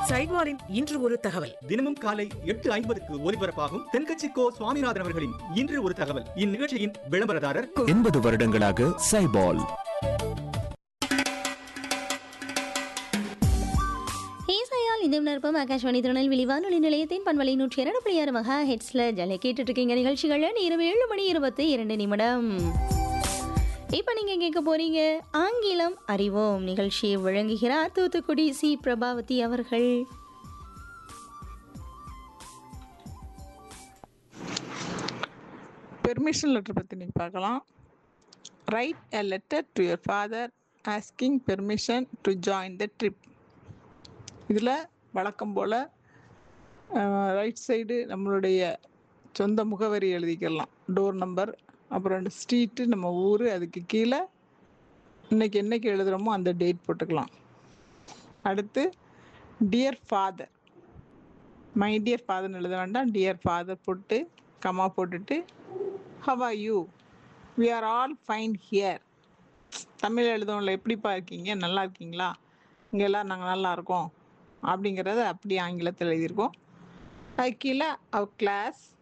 சைட்வாரின் இன்று ஒரு தகவல் தினமும் காலை எட்டு ஐம்பதுக்கு ஒலிபரப்பாகும் தென்கட்சி கோ சுவாமிநாதன் அவர்களின் இன்று ஒரு தகவல் இந்நிகழ்ச்சியின் விளம்பரதாரர் எண்பது வருடங்களாக சைபால் ஈசையால் இது நிற்பம் ஆகாஷ்வாணி திருநெல்வேலி வானொலி நிலையத்தின் பண்பலை நூற்றி இரண்டு புள்ளி ஆறு மகா ஹெட்ஸ்ல ஜலை கேட்டுட்டு இருக்கீங்க நிகழ்ச்சிகள் இரவு ஏழு மணி இருபத்தி இரண்டு நிமிடம் இப்போ நீங்க கேட்க போறீங்க ஆங்கிலம் அறிவோம் நிகழ்ச்சியை வழங்குகிறார் தூத்துக்குடி சி பிரபாவதி அவர்கள் பெர்மிஷன் லெட்டர் பற்றி நீங்கள் பார்க்கலாம் write a letter to your father asking permission to join the trip இதில் வழக்கம் போல் ரைட் சைடு நம்மளுடைய சொந்த முகவரி எழுதிக்கலாம் டோர் நம்பர் அப்புறம் ஸ்ட்ரீட்டு நம்ம ஊர் அதுக்கு கீழே இன்னைக்கு என்னைக்கு எழுதுகிறோமோ அந்த டேட் போட்டுக்கலாம் அடுத்து டியர் ஃபாதர் மை டியர் ஃபாதர்னு எழுத வேண்டாம் டியர் ஃபாதர் போட்டு கமா போட்டுட்டு how are you we are all fine here Tamil எழுதுவோம்ல எப்படிப்பா இருக்கீங்க நல்லா இருக்கீங்களா இங்கே எல்லாம் நாங்கள் நல்லா இருக்கோம் அப்படிங்கிறத அப்படி ஆங்கிலத்தில் எழுதியிருக்கோம் அது கீழே அவர் கிளாஸ்